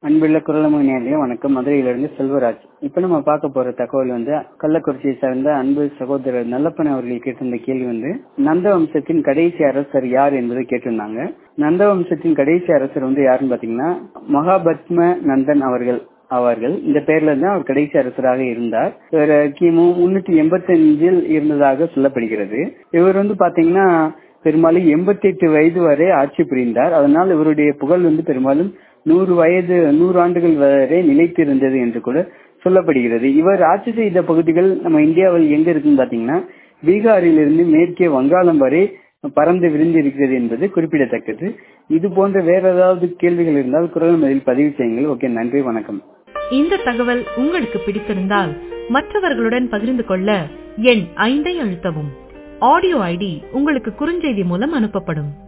அன்புள்ள குரலமணி நேர்களே வணக்கம் மதுரையிலிருந்து செல்வராஜ் இப்ப நம்ம பார்க்க போற தகவல் வந்து கள்ளக்குறிச்சியை சார்ந்த அன்பு சகோதரர் நல்லப்பன் அவர்கள் கேட்டிருந்த கேள்வி வந்து நந்த வம்சத்தின் கடைசி அரசர் யார் என்பதை கேட்டிருந்தாங்க நந்த வம்சத்தின் கடைசி அரசர் வந்து யாருன்னு பாத்தீங்கன்னா மகாபத்ம நந்தன் அவர்கள் அவர்கள் இந்த பேர்ல தான் அவர் கடைசி அரசராக இருந்தார் இவர் கிமு முன்னூத்தி எண்பத்தி அஞ்சில் இருந்ததாக சொல்லப்படுகிறது இவர் வந்து பாத்தீங்கன்னா பெரும்பாலும் எண்பத்தி எட்டு வயது வரை ஆட்சி புரிந்தார் அதனால் இவருடைய புகழ் வந்து பெரும்பாலும் நூறு வயது நூறு ஆண்டுகள் வரை நிலைத்திருந்தது என்று கூட சொல்லப்படுகிறது இவர் ஆட்சி செய்த பகுதிகள் நம்ம இந்தியாவில் எங்க இருக்குன்னு பாத்தீங்கன்னா பீகாரில் இருந்து மேற்கே வங்காளம் வரை பறந்து விரிந்து இருக்கிறது என்பது குறிப்பிடத்தக்கது இது போன்ற வேற ஏதாவது கேள்விகள் இருந்தால் குரல் மதில் பதிவு செய்யுங்கள் ஓகே நன்றி வணக்கம் இந்த தகவல் உங்களுக்கு பிடித்திருந்தால் மற்றவர்களுடன் பகிர்ந்து கொள்ள எண் ஐந்தை அழுத்தவும் ஆடியோ ஐடி உங்களுக்கு குறுஞ்செய்தி மூலம் அனுப்பப்படும்